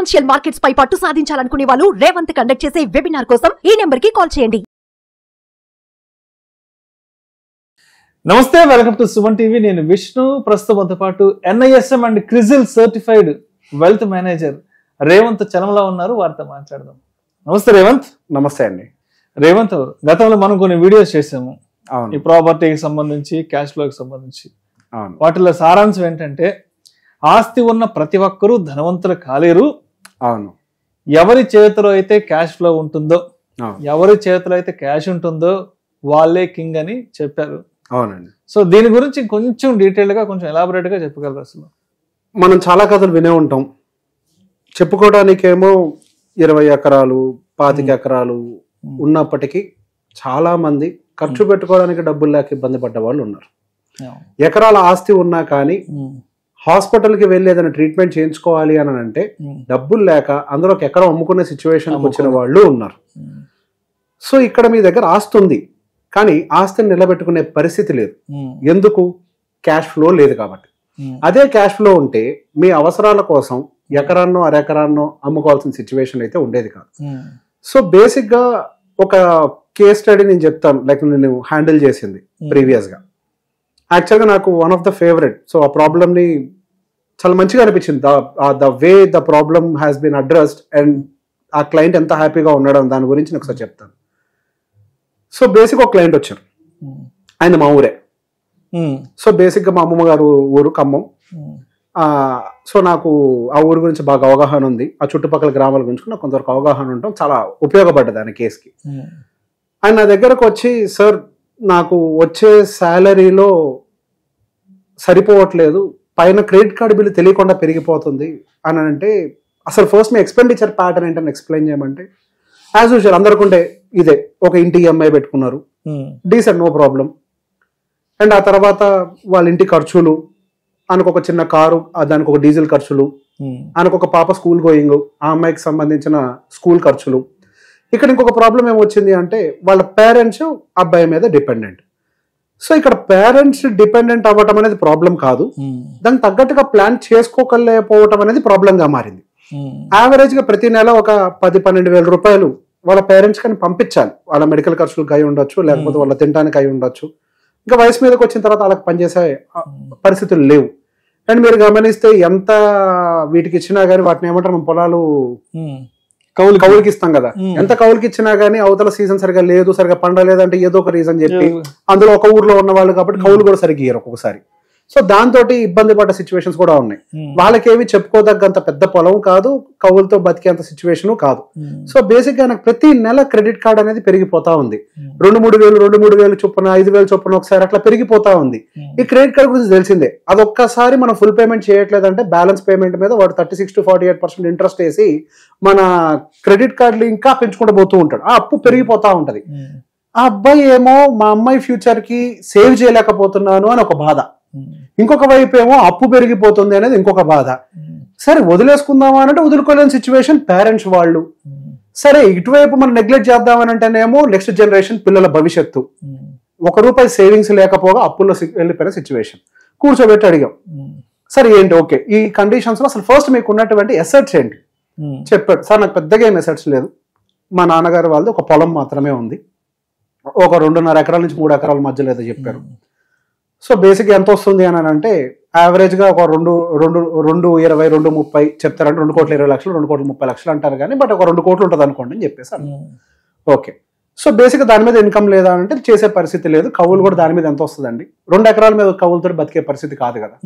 Financial markets పై పట్టు సాధించాలనుకునే వాళ్ళు Revanth conduct చేసే వెబినార్ కోసం ఈ నెంబర్ కి కాల్ చేయండి నమస్తే వెల్కమ్ టు సుమన్ టీవీ నేను విష్ణు ప్రస్తుతంతో పాటు NISM and CRISIL certified wealth manager Revanth Chalamala ఉన్నారు వారితో మాట్లాడదాం నమస్తే రేవంత్ నమస్తే అండి రేవంత్ గతంలో మనం కొన్ని వీడియోస్ చేసాము ఈ అవును ప్రాపర్టీకి సంబంధించి క్యాష్ ఫ్లోకి సంబంధించి అవును వాటిలో సారాంశం ఏంటంటే ఆస్తి ఉన్న ప్రతి ఒక్కరూ ధనవంతులు కాలేరు అవును ఎవరి చేతిలో అయితే క్యాష్ ఫ్లో ఉంటుందో అవును ఎవరి చేతిలో అయితే క్యాష్ ఉంటుందో వాళ్ళే కింగ్ అని చెప్పారు అవునండి సో దీని గురించి కొంచెం డీటెయిల్ గా కొంచెం ఎలాబొరేట్ గా చెప్పగలరు అసలు మనం చాలా కథలు వినే ఉంటాం చెప్పుకోవడానికేమో ఇరవై ఎకరాలు పాతిక ఎకరాలు ఉన్నప్పటికీ చాలా మంది ఖర్చు పెట్టుకోవడానికి డబ్బులు లేక ఇబ్బంది పడ్డ వాళ్ళు ఉన్నారు ఎకరాల ఆస్తి ఉన్నా కానీ హాస్పిటల్కి వెళ్ళి ఏదైనా ట్రీట్మెంట్ చేయించుకోవాలి అని అంటే డబ్బులు లేక అందులో ఒక ఎకరం అమ్ముకునే సిచ్యువేషన్ వచ్చిన వాళ్ళు ఉన్నారు సో ఇక్కడ మీ దగ్గర ఆస్తి ఉంది కానీ ఆస్తిని నిలబెట్టుకునే పరిస్థితి లేదు ఎందుకు క్యాష్ ఫ్లో లేదు కాబట్టి అదే క్యాష్ ఫ్లో ఉంటే మీ అవసరాల కోసం ఎకరాన్నో అరెకరాన్నో అమ్ముకోవాల్సిన సిచ్యువేషన్ అయితే ఉండేది కాదు సో బేసిక్ గా ఒక కేస్ స్టడీ నేను చెప్తాను లైక్ నేను హ్యాండిల్ చేసింది ప్రీవియస్ గా యాక్చువల్ గా నాకు one of the favourite so ఆ ప్రాబ్లమ్ ని చాలా మంచిగా అనిపించింది the way the problem has been addressed and ఆ క్లయింట్ ఎంత హ్యాపీగా ఉండడం దాని గురించి నేను ఒకసారి చెప్తాను సో బేసిక్ ఒక క్లయింట్ వచ్చారు ఆయన మా ఊరే సో బేసిక్ గా మా అమ్మమ్మ గారు ఊరు ఖమ్మం ఆ, సో నాకు ఆ ఊరు గురించి బాగా అవగాహన ఉంది ఆ చుట్టుపక్కల గ్రామాల గురించి కూడా నాకు కొంతవరకు అవగాహన ఉండటం చాలా ఉపయోగపడ్డది ఆయన కేసుకి ఆయన నా దగ్గరకు వచ్చి సార్ నాకు వచ్చే శాలరీలో సరిపోవట్లేదు పైన క్రెడిట్ కార్డు బిల్లు తెలియకుండా పెరిగిపోతుంది అని అంటే అసలు ఫస్ట్ మీ ఎక్స్పెండిచర్ ప్యాటర్న్ ఏంటని ఎక్స్ప్లెయిన్ చేయమంటే యాజ్ యూజువల్ అందరికుంటే ఇదే ఒక ఇంటి ఈఎంఐ పెట్టుకున్నారు డీసెంట్ నో ప్రాబ్లం అండ్ ఆ తర్వాత వాళ్ళ ఇంటి ఖర్చులు ఆయనకు ఒక చిన్న కారు ఆ దానికి ఒక డీజిల్ ఖర్చులు ఆయనకు ఒక పాప స్కూల్ గోయింగ్ ఆ అమ్మాయికి సంబంధించిన స్కూల్ ఖర్చులు ఇక్కడ ఇంకొక ప్రాబ్లం ఏమొచ్చింది అంటే వాళ్ళ పేరెంట్స్ అబ్బాయి మీద డిపెండెంట్ సో ఇక్కడ పేరెంట్స్ డిపెండెంట్ అవ్వటం అనేది ప్రాబ్లం కాదు దానికి తగ్గట్టుగా ప్లాన్ చేసుకోకలేకపోవటం అనేది ప్రాబ్లంగా మారింది యావరేజ్ గా ప్రతి నెల ఒక పది పన్నెండు వేల రూపాయలు వాళ్ళ పేరెంట్స్ కానీ పంపించాలి వాళ్ళ మెడికల్ ఖర్చులకు అయి ఉండొచ్చు లేకపోతే వాళ్ళ తినడానికి అయి ఉండొచ్చు ఇంకా వయసు మీదకి వచ్చిన తర్వాత వాళ్ళకి పనిచేసే ఆ, పరిస్థితులు లేవు అండ్ మీరు గమనిస్తే ఎంత వీటికి ఇచ్చినా కానీ వాటిని ఏమంటారు మనం పొలాలు కౌలు కౌలుకి ఇస్తాం కదా మ్మ్. ఎంత కౌలుకి ఇచ్చినా కానీ అవతల సీజన్ సరిగా లేదు సరిగా పండలేదు అంటే ఏదో ఒక రీజన్ చెప్పి అందులో ఒక ఊర్లో ఉన్న వాళ్ళు కాబట్టి కౌలు కూడా సరిగ్గా ఇయ్యరు ఒక్కొక్కసారి సో దాంతో ఇబ్బంది పడ్డ సిచ్యువేషన్స్ కూడా ఉన్నాయి వాళ్ళకేమి చెప్పుకోదగ్గంత పెద్ద పొలం కాదు కౌలుతో బతికేంత సిచ్యువేషన్ కాదు సో బేసిక్ గా నాకు ప్రతి నెల క్రెడిట్ కార్డ్ అనేది పెరిగిపోతా ఉంది రెండు మూడు వేలు రెండు మూడు వేలు చొప్పున ఐదు వేలు చొప్పున ఒకసారి అట్లా పెరిగిపోతా ఉంది ఈ క్రెడిట్ కార్డ్ గురించి తెలిసిందే అది ఒక్కసారి మనం ఫుల్ పేమెంట్ చేయట్లేదంటే బ్యాలెన్స్ పేమెంట్ మీద వాడు thirty six to forty eight percent interest వేసి మన క్రెడిట్ కార్డులు ఇంకా పెంచుకుంటూ పోతూ ఉంటాడు ఆ అప్పు పెరిగిపోతా ఉంటది ఆ అబ్బాయి ఏమో మా అమ్మాయి ఫ్యూచర్ కి సేవ్ చేయలేకపోతున్నాను అని ఒక బాధ ఇంకొక వైపు ఏమో అప్పు పెరిగిపోతుంది అనేది ఇంకొక బాధ సరే వదిలేసుకుందామా అంటే వదులుకోలేని సిచ్యువేషన్ పేరెంట్స్ వాళ్ళు సరే ఇటువైపు మనం నెగ్లెక్ట్ చేద్దామని అంటేనేమో నెక్స్ట్ జనరేషన్ పిల్లల భవిష్యత్తు ఒక రూపాయి సేవింగ్స్ లేకపోగా అప్పుల్లో సి- వెళ్ళిపోయిన సిచ్యువేషన్ కూర్చోబెట్టి అడిగాం సరే ఏంటి ఓకే ఈ కండిషన్స్ లో అసలు ఫస్ట్ మీకు ఉన్నటువంటి ఎసెట్స్ ఏంటి చెప్పాడు సార్ నాకు పెద్దగా ఏం ఎసెట్స్ లేదు మా నాన్నగారి వాళ్ళది ఒక పొలం మాత్రమే ఉంది ఒక రెండున్నర ఎకరాల నుంచి మూడు ఎకరాల మధ్యలో ఏదో చెప్పారు సో బేసిక్ ఎంత వస్తుంది అని అంటే యావరేజ్ గా ఒక రెండు రెండు రెండు ఇరవై రెండు ముప్పై చెప్తారంటే రెండు కోట్ల ఇరవై లక్షలు రెండు కోట్ల ముప్పై లక్షలు అంటారు కానీ బట్ ఒక రెండు కోట్లు ఉంటుంది అనుకోండి అని చెప్పేసి అన్నాను. ఓకే సో బేసిక్ దాని మీద ఇన్కమ్ లేదా అంటే చేసే పరిస్థితి లేదు కవులు కూడా దాని మీద ఎంత వస్తుందండి రెండు ఎకరాల మీద కవులతో బతికే పరిస్థితి కాదు కదా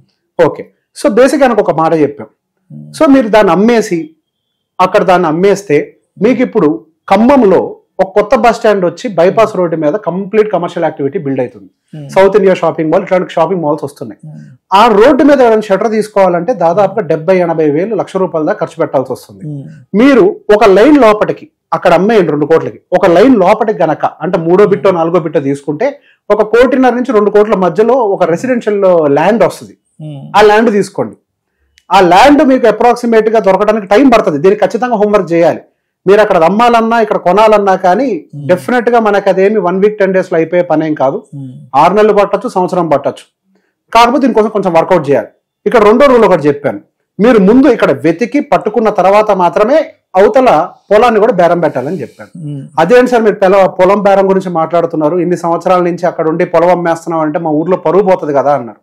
ఓకే సో బేసిక్ ఆయనకు ఒక మాట చెప్పాం సో మీరు దాన్ని అమ్మేసి అక్కడ దాన్ని అమ్మేస్తే మీకు ఇప్పుడు ఖమ్మంలో ఒక కొత్త బస్ స్టాండ్ వచ్చి బైపాస్ రోడ్డు మీద కంప్లీట్ కమర్షియల్ యాక్టివిటీ బిల్డ్ అవుతుంది సౌత్ ఇండియా షాపింగ్ మాల్ ఇట్లాంటి షాపింగ్ మాల్స్ వస్తున్నాయి ఆ రోడ్డు మీద ఎవరైనా షటర్ తీసుకోవాలంటే దాదాపుగా డెబ్బై ఎనభై వేలు లక్ష రూపాయల దాకా ఖర్చు పెట్టాల్సి వస్తుంది మీరు ఒక లైన్ లోపటికి అక్కడ అమ్మేయండి రెండు కోట్లకి ఒక లైన్ లోపటికి గనక అంటే మూడో బిట్టో నాలుగో బిట్టో తీసుకుంటే ఒక కోటిన్నర నుంచి రెండు కోట్ల మధ్యలో ఒక రెసిడెన్షియల్ ల్యాండ్ వస్తుంది ఆ ల్యాండ్ తీసుకోండి ఆ ల్యాండ్ మీకు అప్రాక్సిమేట్ గా దొరకడానికి టైం పడుతుంది దీనికి ఖచ్చితంగా హోంవర్క్ చేయాలి మీరు అక్కడ అమ్మాలన్నా ఇక్కడ కొనాలన్నా కానీ డెఫినెట్ గా మనకి అదేమి వన్ వీక్ టెన్ డేస్ లో అయిపోయే పనేం కాదు ఆరు నెలలు పట్టొచ్చు సంవత్సరం పట్టొచ్చు కాకపోతే దీనికోసం కొంచెం వర్కౌట్ చేయాలి ఇక్కడ రెండో రూల్ ఒకటి చెప్పాను మీరు ముందు ఇక్కడ వెతికి పట్టుకున్న తర్వాత మాత్రమే అవతల పొలాన్ని కూడా బేరం పెట్టాలని చెప్పాను ఉమ్, అదేంటి సార్ మీరు పొల పొలం బేరం గురించి మాట్లాడుతున్నారు ఇన్ని సంవత్సరాల నుంచి అక్కడ ఉండి పొలం అమ్మేస్తున్నాం అంటే మా ఊర్లో పరుగు పోతుంది కదా అన్నారు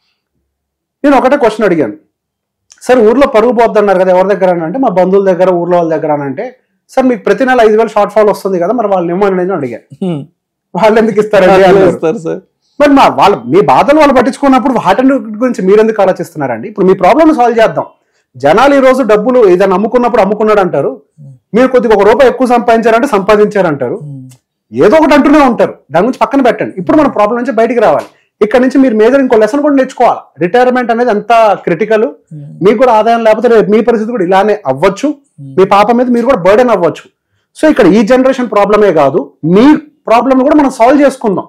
నేను ఒకటే క్వశ్చన్ అడిగాను సార్ ఊర్లో పరుగు పోద్ది అన్నారు కదా ఎవరి దగ్గర అని అంటే మా బంధువుల దగ్గర ఊర్లో వాళ్ళ దగ్గర అని అంటే సార్ మీకు ప్రతి నెల ఐదు వేలు షార్ట్ ఫాల్ వస్తుంది కదా మరి వాళ్ళు ఏమని నేను అడిగాను ఉమ్. వాళ్ళు ఎందుకు ఇస్తారండి అట్లా అన్నారు. ఇస్తారు సార్ మరి మా వాళ్ళ మీ బాధలు వాళ్ళు పట్టించుకున్నప్పుడు వాటి గురించి మీరు ఎందుకు ఆలోచిస్తున్నారండి ఇప్పుడు మీ ప్రాబ్లమ్ సాల్వ్ చేద్దాం జనాలు ఈ రోజు డబ్బులు ఏదైనా అమ్ముకున్నప్పుడు అమ్ముకున్నాడు అంటారు మీరు కొద్దిగా ఒక రూపాయి ఎక్కువ సంపాదించారంటే సంపాదించారంటారు ఏదో ఒకటి అంటూనే ఉంటారు దాని గురించి పక్కన పెట్టండి ఇప్పుడు మన ప్రాబ్లం నుంచి బయటికి రావాలి ఇక్కడ నుంచి మీరు మేజర్ ఇంకో లెసన్ కూడా నేర్చుకోవాలి రిటైర్మెంట్ అనేది ఎంత క్రిటికల్ మీకు కూడా ఆదాయం లేకపోతే రేపు మీ పరిస్థితి కూడా ఇలానే అవ్వచ్చు మీ పాప మీద మీరు కూడా బర్డెన్ అవ్వచ్చు సో ఇక్కడ ఈ జనరేషన్ ప్రాబ్లమే కాదు మీ ప్రాబ్లమ్ కూడా మనం సాల్వ్ చేసుకుందాం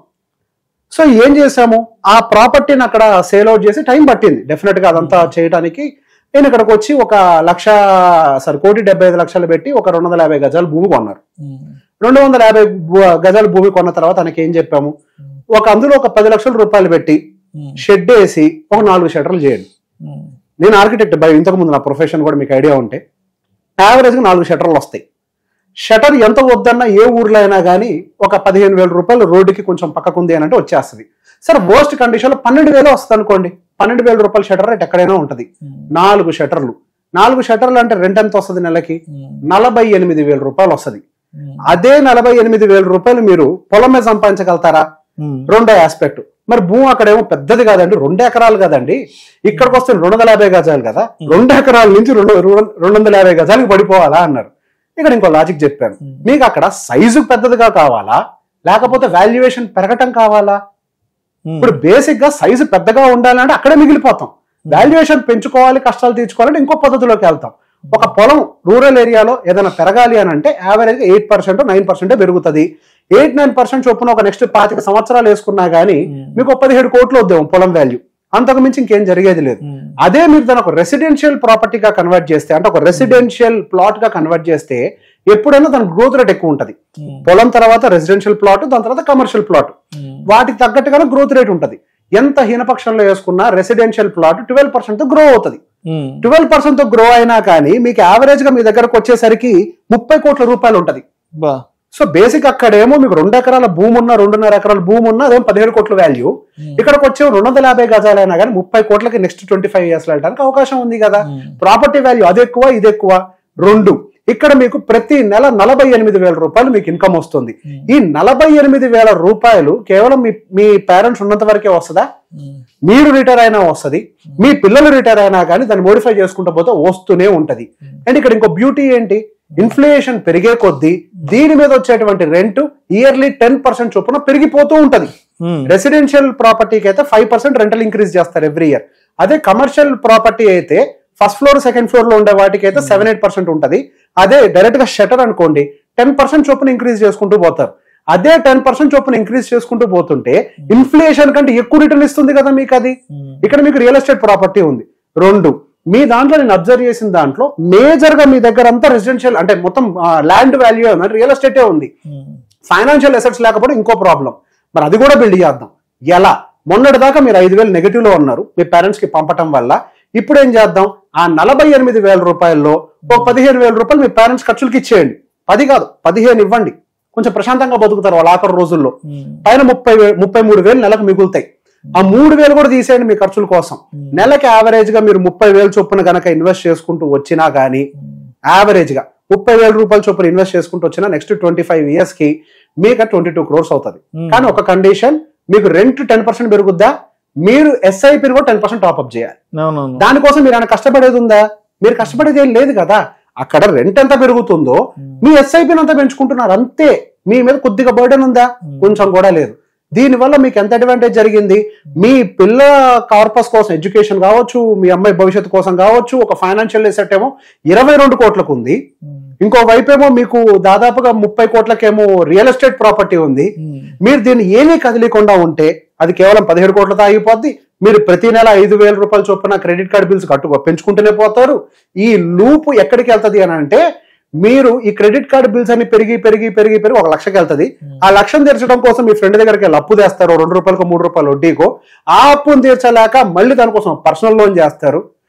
సో ఏం చేసాము ఆ ప్రాపర్టీని అక్కడ సేల్ అవుట్ చేసి టైం పట్టింది డెఫినెట్ గా అదంతా చేయడానికి నేను ఇక్కడికి వచ్చి ఒక లక్ష సారీ కోటి డెబ్బై ఐదు లక్షలు పెట్టి ఒక రెండు వందల యాభై గజాలు భూమి కొన్నారు రెండు వందల యాభై భూ- గజాల భూమి కొన్న తర్వాత తనకి ఏం చెప్పాము ఒక అందులో ఒక పది లక్షల రూపాయలు పెట్టి షెడ్ వేసి ఒక నాలుగు షటర్లు చేయండి నేను ఆర్కిటెక్ట్ బై ఇంతకు ముందు నా ప్రొఫెషన్ కూడా మీకు ఐడియా ఉంటే యావరేజ్ గా నాలుగు షటర్లు వస్తాయి షటర్ ఎంత వద్దన్నా ఏ ఊర్లో అయినా కానీ ఒక పదిహేను వేల రూపాయలు రోడ్డుకి కొంచెం పక్కకుంది అని అంటే వచ్చేస్తుంది సరే వర్స్ట్ కండిషన్ లో పన్నెండు వేలు వస్తుంది అనుకోండి పన్నెండు వేల రూపాయల షటర్ రేట్ ఎక్కడైనా ఉంటది నాలుగు షటర్లు నాలుగు షటర్లు అంటే రెంట్ ఎంత వస్తుంది నెలకి నలభై ఎనిమిది వేల రూపాయలు వస్తుంది అదే నలభై ఎనిమిది వేల రూపాయలు మీరు పొలం మీద సంపాదించగలుగుతారా రెండో ఆస్పెక్ట్ మరి భూమి అక్కడేమో పెద్దది కాదండి రెండు ఎకరాలు కదండి ఇక్కడికి వస్తే రెండు వందల యాభై గజాలు కదా రెండు ఎకరాల నుంచి రెండు రెండు వందల యాభై గజాలకు పడిపోవాలా అన్నారు ఇక్కడ ఇంకో లాజిక్ చెప్పాను మీకు అక్కడ సైజు పెద్దదిగా కావాలా లేకపోతే వాల్యుయేషన్ పెరగటం కావాలా ఇప్పుడు బేసిక్ గా సైజు పెద్దగా ఉండాలంటే అక్కడే మిగిలిపోతాం వాల్యుయేషన్ పెంచుకోవాలి కష్టాలు తీర్చుకోవాలంటే ఇంకో పద్ధతిలోకి వెళ్తాం ఒక పొలం రూరల్ ఏరియాలో ఏదైనా పెరగాలి అని అంటే యావరేజ్ గా ఎయిట్ పర్సెంట్ నైన్ పర్సెంట్ పెరుగుతుంది ఎయిట్ నైన్ పర్సెంట్ చొప్పున ఒక నెక్స్ట్ పాతిక సంవత్సరాలు వేసుకున్నా గానీ మీకు ఒక పదిహేడు కోట్లు వద్దాం పొలం వాల్యూ అంతకు మించి ఇంకేం జరిగేది లేదు అదే మీరు దాని ఒక రెసిడెన్షియల్ ప్రాపర్టీగా కన్వర్ట్ చేస్తే అంటే ఒక రెసిడెన్షియల్ ప్లాట్ గా కన్వర్ట్ చేస్తే ఎప్పుడైనా దాని గ్రోత్ రేట్ ఎక్కువ ఉంటది పొలం తర్వాత రెసిడెన్షియల్ ప్లాట్ దాని తర్వాత కమర్షియల్ ప్లాట్ వాటికి తగ్గట్టుగానే గ్రోత్ రేట్ ఉంటది ఎంత హీనపక్షంలో వేసుకున్నా రెసిడెన్షియల్ ప్లాట్ ట్వెల్వ్ పర్సెంట్ తో గ్రో అవుతుంది ట్వెల్వ్ పర్సెంట్ తో గ్రో అయినా కానీ మీకు యావరేజ్ గా మీ దగ్గరకు వచ్చేసరికి ముప్పై కోట్ల రూపాయలు ఉంటది బా సో బేసిక్ అక్కడేమో మీకు రెండు ఎకరాల భూమి ఉన్న రెండున్నర ఎకరాల భూమి ఉన్న అదేమో పదిహేడు కోట్ల వాల్యూ ఇక్కడికి వచ్చే రెండు వందల యాభై గజాలైనా కానీ ముప్పై కోట్లకి నెక్స్ట్ ట్వంటీ ఫైవ్ ఇయర్స్ వెళ్ళడానికి అవకాశం ఉంది కదా ప్రాపర్టీ వాల్యూ అది ఎక్కువ ఇది ఎక్కువ రెండు ఇక్కడ మీకు ప్రతి నెల నలభై ఎనిమిది వేల రూపాయలు మీకు ఇన్కమ్ వస్తుంది ఈ నలభై ఎనిమిది వేల రూపాయలు కేవలం మీ మీ పేరెంట్స్ ఉన్నంత వరకే వస్తుందా మీరు రిటైర్ అయినా వస్తుంది మీ పిల్లలు రిటైర్ అయినా కానీ దాన్ని మోడిఫై చేసుకుంటూ పోతే వస్తూనే ఉంటది అండ్ ఇక్కడ ఇంకో బ్యూటీ ఏంటి ఇన్ఫ్లేషన్ పెరిగే కొద్దీ దీని మీద వచ్చేటువంటి రెంట్ ఇయర్లీ టెన్ పర్సెంట్ చొప్పున పెరిగిపోతూ ఉంటది రెసిడెన్షియల్ ప్రాపర్టీకి అయితే ఫైవ్ పర్సెంట్ రెంటల్ ఇంక్రీజ్ చేస్తారు ఎవ్రీ ఇయర్ అదే కమర్షియల్ ప్రాపర్టీ అయితే ఫస్ట్ ఫ్లోర్ సెకండ్ ఫ్లోర్ లో ఉండే వాటికి అయితే సెవెన్ ఎయిట్ పర్సెంట్ ఉంటది అదే డైరెక్ట్ గా షటర్ అనుకోండి టెన్ పర్సెంట్ చొప్పున ఇంక్రీజ్ చేసుకుంటూ పోతారు అదే టెన్ పర్సెంట్ చొప్పున ఇంక్రీజ్ చేసుకుంటూ పోతుంటే ఇన్ఫ్లేషన్ కంటే ఎక్కువ రిటర్న్ ఇస్తుంది కదా మీకు అది ఇక్కడ మీకు రియల్ ఎస్టేట్ ప్రాపర్టీ ఉంది రెండు మీ దాంట్లో నేను అబ్జర్వ్ చేసిన దాంట్లో మేజర్ గా మీ దగ్గర అంతా రెసిడెన్షియల్ అంటే మొత్తం ల్యాండ్ వాల్యూ రియల్ ఎస్టేటే ఉంది ఫైనాన్షియల్ అసెట్స్ లేకపోతే ఇంకో ప్రాబ్లం మరి అది కూడా బిల్డ్ చేద్దాం ఎలా మొన్నటి దాకా మీరు ఐదు వేలు నెగిటివ్ లో ఉన్నారు మీ పేరెంట్స్ కి పంపటం వల్ల ఇప్పుడు ఏం చేద్దాం ఆ నలభై ఎనిమిది వేల రూపాయల్లో ఓ పదిహేను వేల రూపాయలు మీ పేరెంట్స్ ఖర్చులకి ఇచ్చేయండి పది కాదు పదిహేను ఇవ్వండి కొంచెం ప్రశాంతంగా బతుకుతారు వాళ్ళ ఆఖరి రోజుల్లో పైన ముప్పై వే- ముప్పై మూడు వేలు నెలకు మిగులుతాయి ఆ మూడు వేలు కూడా తీసేయండి మీ ఖర్చుల కోసం నెలకి యావరేజ్ గా మీరు ముప్పై వేలు చొప్పున గనక ఇన్వెస్ట్ చేసుకుంటూ వచ్చినా గానీ యావరేజ్ గా ముప్పై వేల రూపాయల చొప్పున ఇన్వెస్ట్ చేసుకుంటూ వచ్చినా నెక్స్ట్ ట్వంటీ ఫైవ్ ఇయర్స్ కి మీకు ట్వంటీ టూ క్రోర్స్ అవుతుంది కానీ ఒక కండిషన్ మీకు రెంట్ టెన్ పర్సెంట్ పెరుగుద్దా మీరు ఎస్ఐపిని కూడా టెన్ పర్సెంట్ టాప్అప్ చేయాలి అవునవును దానికోసం మీరు ఏమైనా కష్టపడేది ఉందా మీరు కష్టపడేది ఏం లేదు కదా అక్కడ రెంట్ ఎంత పెరుగుతుందో మీ ఎస్ఐపిని అంతా పెంచుకుంటున్నారు అంతే మీ మీద కొద్దిగా బర్డెన్ ఉందా కొంచెం కూడా లేదు దీనివల్ల మీకు ఎంత అడ్వాంటేజ్ జరిగింది మీ పిల్ల కార్పస్ కోసం ఎడ్యుకేషన్ కావచ్చు మీ అమ్మాయి భవిష్యత్తు కోసం కావచ్చు ఒక ఫైనాన్షియల్ ఎసెట్ ఏమో ఇరవై రెండు కోట్లకు ఉంది ఇంకో వైపు ఏమో మీకు దాదాపుగా ముప్పై కోట్లకేమో రియల్ ఎస్టేట్ ప్రాపర్టీ ఉంది మీరు దీన్ని ఏమీ కదిలీకుండా ఉంటే అది కేవలం పదిహేడు కోట్లతో ఆగిపోద్ది మీరు ప్రతి నెల ఐదు వేల రూపాయల చొప్పున క్రెడిట్ కార్డ్ బిల్స్ కట్టు పెంచుకుంటూనే పోతారు ఈ లూప్ ఎక్కడికి వెళ్తది అని అంటే మీరు ఈ క్రెడిట్ కార్డ్ బిల్స్ అన్ని పెరిగి పెరిగి పెరిగి పెరిగి ఒక లక్షకి వెళ్తది ఆ లక్ష్యం తీర్చడం కోసం మీ ఫ్రెండ్ దగ్గరికి వెళ్ళి అప్పు తెస్తారు రెండు రూపాయలకు మూడు రూపాయలు వడ్డీకో ఆ అప్పును తీర్చలేక మళ్ళీ దానికోసం పర్సనల్ లోన్ చేస్తారు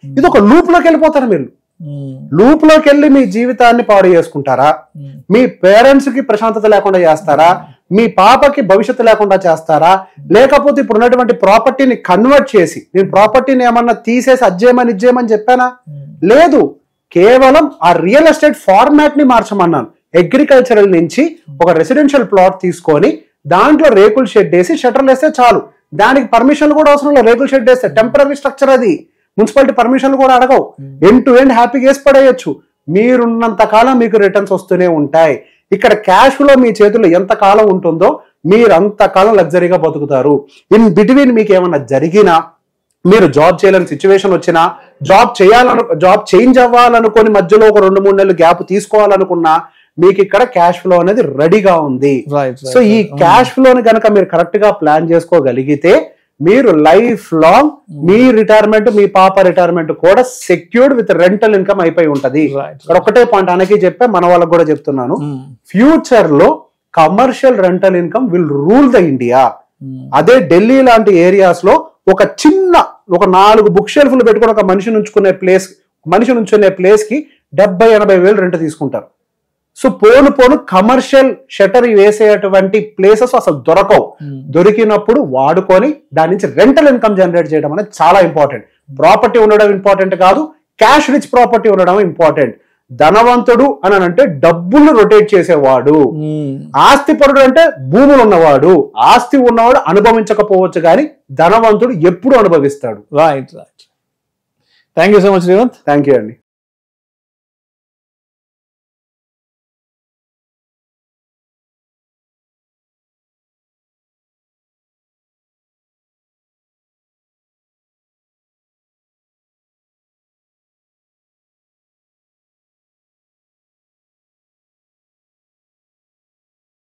ఇది ఒక లూప్ లోకి వెళ్ళిపోతారు మీరు లూప్ లోకి వెళ్ళి మీ జీవితాన్ని పాడు చేసుకుంటారా మీ పేరెంట్స్ కి ప్రశాంతత లేకుండా చేస్తారా మీ పాపకి భవిష్యత్తు లేకుండా చేస్తారా లేకపోతే ఇప్పుడు ఉన్నటువంటి ప్రాపర్టీని కన్వర్ట్ చేసి నేను ప్రాపర్టీని ఏమన్నా తీసేసి అజ్జేయమని ఇచ్చేయమని చెప్పానా లేదు కేవలం ఆ రియల్ ఎస్టేట్ ఫార్మాట్ ని మార్చమన్నాను అగ్రికల్చరల్ నుంచి ఒక రెసిడెన్షియల్ ప్లాట్ తీసుకొని దాంట్లో రేకుల షెడ్ వేసి షట్టర్లు వేస్తే చాలు దానికి పర్మిషన్లు కూడా అవసరం లేదు రేకుల షెడ్ వేస్తే టెంపరీ స్ట్రక్చర్ అది మున్సిపాలిటీ పర్మిషన్లు కూడా అడగవు ఎండ్ టు ఎండ్ హ్యాపీగా వేసి పడేయచ్చు మీరున్నంత కాలం మీకు రిటర్న్స్ వస్తూనే ఉంటాయి ఇక్కడ క్యాష్ ఫ్లో మీ చేతుల్లో ఎంత కాలం ఉంటుందో మీరు అంత కాలం లగ్జరీగా బతుకుతారు ఇన్ బిట్వీన్ మీకు ఏమన్నా జరిగినా మీరు జాబ్ చేయలేని సిచ్యువేషన్ వచ్చినా జాబ్ చేయాలను జాబ్ చేంజ్ అవ్వాలనుకొని మధ్యలో ఒక రెండు మూడు నెలలు గ్యాప్ తీసుకోవాలనుకున్నా మీకు ఇక్కడ క్యాష్ ఫ్లో అనేది రెడీగా ఉంది రైట్ సో ఈ క్యాష్ ఫ్లోని కనుక మీరు కరెక్ట్ గా ప్లాన్ చేసుకోగలిగితే మీరు లైఫ్ లాంగ్ మీ రిటైర్మెంట్ మీ పాప రిటైర్మెంట్ కూడా సెక్యూర్డ్ విత్ రెంటల్ ఇన్కమ్ అయిపోయి ఉంటది Right. ఇక్కడ ఒకటే పాయింట్ అనకి చెప్పే మన వాళ్ళకి కూడా చెప్తున్నాను ఫ్యూచర్ లో commercial rental income will rule the India అదే ఢిల్లీ లాంటి ఏరియాస్ లో ఒక చిన్న ఒక నాలుగు బుక్ షెల్ఫ్లు పెట్టుకుని ఒక మనిషి ఉంచుకునే ప్లేస్ మనిషి ఉంచుకునే ప్లేస్ కి డెబ్బై ఎనభై వేలు రెంట్ తీసుకుంటారు సో పోను పోను కమర్షియల్ షటర్ వేసేటువంటి ప్లేసెస్ అసలు దొరకవు దొరికినప్పుడు వాడుకొని దాని నుంచి రెంటల్ ఇన్కమ్ జనరేట్ చేయడం అనేది చాలా ఇంపార్టెంట్ ప్రాపర్టీ ఉండడం ఇంపార్టెంట్ కాదు క్యాష్ రిచ్ ప్రాపర్టీ ఉండడం ఇంపార్టెంట్ ధనవంతుడు అని అంటే డబ్బులు రొటేట్ చేసేవాడు ఆస్తి పరుడు అంటే భూములు ఉన్నవాడు ఆస్తి ఉన్నవాడు అనుభవించకపోవచ్చు కానీ ధనవంతుడు ఎప్పుడు అనుభవిస్తాడు right right thank you so much Revanth thank you అండి